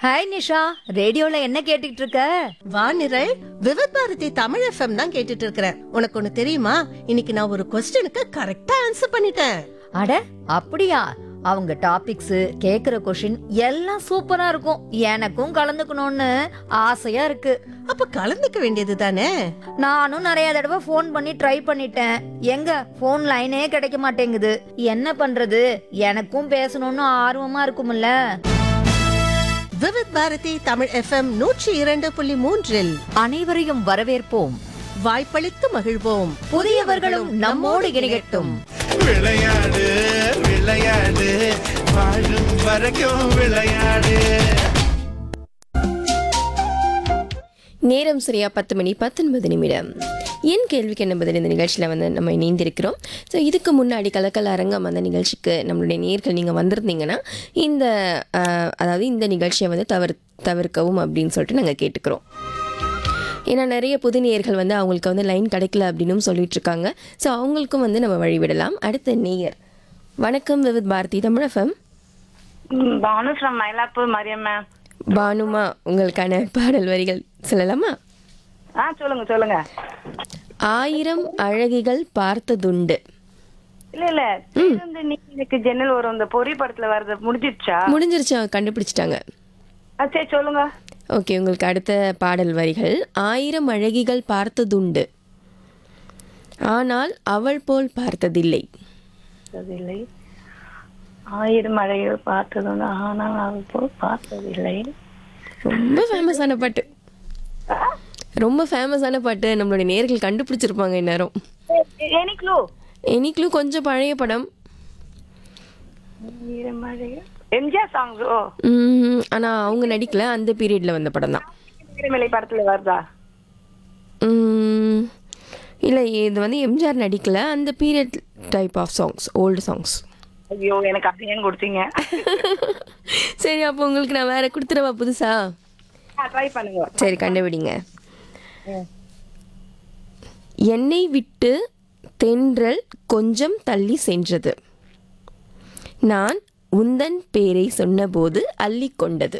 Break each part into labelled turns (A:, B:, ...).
A: hi Nisha ரேடியோல என்ன கேட்டுட்டு இருக்க
B: வானிரல் விவத் பாரதி தமிழ் எஃப்எம் தான் கேட்டுட்டு இருக்கிறேன் உனக்கு ஒண்ணு தெரியுமா இன்னைக்கு நான் ஒரு கொஸ்டினுக்கு கரெக்டா ஆன்சர் பண்ணிட்டேன்
A: அட அப்படியா அவங்க டாபிக்ஸ் கேக்குற கொஷின் எல்லாம் சூப்பரா இருக்கும் எனக்கும் கலந்துக்கணும்னு ஆசையா இருக்கு
B: அப்ப கலந்துக்க வேண்டியது தானே
A: நானும் நிறைய தடவை ஃபோன் பண்ணி ட்ரை பண்ணிட்டேன் எங்க ஃபோன் லைனே கிடைக்க மாட்டேங்குது என்ன பண்றது எனக்கும் பேசணும்னு ஆர்வமா இருக்கும்ல
B: விவத் பாரதி தமிழ் எஃப்எம் நூற்றி இரண்டு புள்ளி மூன்றில்
A: அனைவரையும் வரவேற்போம்
B: வாய்ப்பளித்து மகிழ்வோம்
A: புதியவர்களும் நம்மோடு இணையட்டும்
C: விளையாடு விளையாடு வாழும் வரைக்கும் விளையாடு
D: நேரம் சரியா பத்து மணி பத்தொன்பது நிமிடம் என் கேள்விக்கு என்ன பதில் இந்த நிகழ்ச்சியில் வந்து நம்ம இணைந்திருக்கிறோம் ஸோ இதுக்கு முன்னாடி கலக்கல் அரங்கம் அந்த நிகழ்ச்சிக்கு நம்மளுடைய நேர்கள் நீங்கள் வந்திருந்தீங்கன்னா இந்த ஆஹ், அதாவது இந்த நிகழ்ச்சியை வந்து தவிர தவிர்க்கவும் அப்படின்னு சொல்லிட்டு நாங்கள் கேட்டுக்கிறோம் ஏன்னா நிறைய புது நேயர்கள் வந்து அவங்களுக்கு வந்து லைன் கிடைக்கல அப்படின்னு சொல்லிட்டு இருக்காங்க ஸோ அவங்களுக்கும் வந்து நம்ம வழிவிடலாம் அடுத்த நேயர் வணக்கம் விவித் பாரதி தமிழகம்
E: ம், பானு ஃப்ரம் மயிலாப்பூர் மரியம் மேம்
D: பானுமா உங்களுக்கான பாடல் வரிகள் சொல்லலாமா
E: ஆ சொல்லுங்க சொல்லுங்க
D: ஆயிரம் அழகிகள் பார்த்ததுண்டு
E: இல்ல இல்ல பேருந்து நீங்களுக்கு ஜன்னல் வரும் இந்த பொறி படத்துல வர்றது முடிஞ்சிருச்சா
D: முடிஞ்சிருச்சு கண்டுபிடிச்சிட்டாங்க
E: ஆ, சரி சொல்லுங்க
D: ஓகே உங்களுக்கு அடுத்த பாடல் வரிகள் ஆயிரம் அழகிகள் பார்த்ததுண்டு ஆனால் அவள் போல் பார்த்ததில்லை
E: பார்த்ததில்லை ஆயிரம் மழைகள் பார்த்ததுண்டு ஆனால் அவள் போல் பார்த்ததில்லை
D: ரொம்ப ஃபேமஸான பாட்டு ரொம்ப ஃபேமஸான பாட்டு நம்மளுடைய நேர்கள் கண்டுபிடிச்சிருப்பாங்க இந்நேரம்
E: எனி க்ளூ
D: எனக்குலும் கொஞ்சம் பழைய படம்
E: ஆயிரம் மழைகள் எம்ஜிஆர் சாங்ஸ் ஓ
D: உம், ஆனா அவங்க நடிக்கல அந்த பீரியட்ல வந்த படம் தான்
E: மலை படத்துல வருதா
D: உம், இல்லை இது வந்து எம்ஜிஆர் நடிக்கல அந்த period type of songs old songs
E: ஐயோ எனக்கு அது ஏன் கொடுத்தீங்க
D: சரி அப்போ உங்களுக்கு நான் வேற கொடுத்துடவா புதுசா
E: ட்ரை பண்ணுங்க
D: சரி கண்டுபிடிங்க என்னை விட்டு தென்றல் கொஞ்சம் தள்ளி சென்றது நான் உந்தன் பேரை சொன்னபோது அள்ளி கொண்டது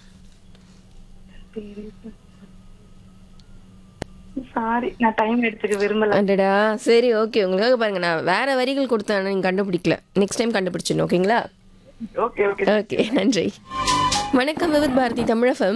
E: சாரி நான் டைம் எடுத்துக்க விரும்பல
D: அடடா சரி ஓகே உங்களுக்காக பாருங்க நான் வேற வரிகள் கொடுத்தேன் ஆனா நீங்க கண்டுபிடிக்கல நெக்ஸ்ட் டைம் கண்டுபிடிச்சிடணும் ஓகேங்களா
E: ஓகே ஓகே
D: ஓகே நன்றி வணக்கம் விவித் பாரதி தமிழகம்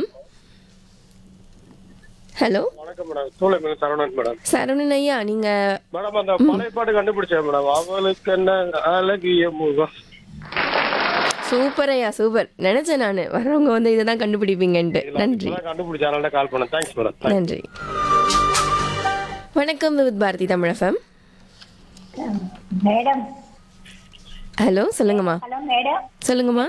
D: ஹலோ
F: வணக்கம் madam Choolai madam Saravanan madam
D: Saravanan ஐயா நீங்க
F: மேடம் அந்த பழைய பாட்டு கண்டுபிடிச்சேன் மேடம் அவளுக்கு என்ன அழகிய முகம்
D: சூப்பர் ஐயா சூப்பர் நினைச்சேன் நான் வர்றவங்க வந்து இதை தான் கண்டுபிடிப்பீங்கன்ட்டு நன்றி
F: இப்பதான் கண்டுபிடிச்சேன் அதனால கால் பண்ணேன் தேங்க்ஸ் மேடம்
D: நன்றி வணக்கம் விவித் பாரதி தமிழகம்
G: மேடம்
D: ஹலோ சொல்லுங்கம்மா
G: ஹலோ மேடம்
D: சொல்லுங்கம்மா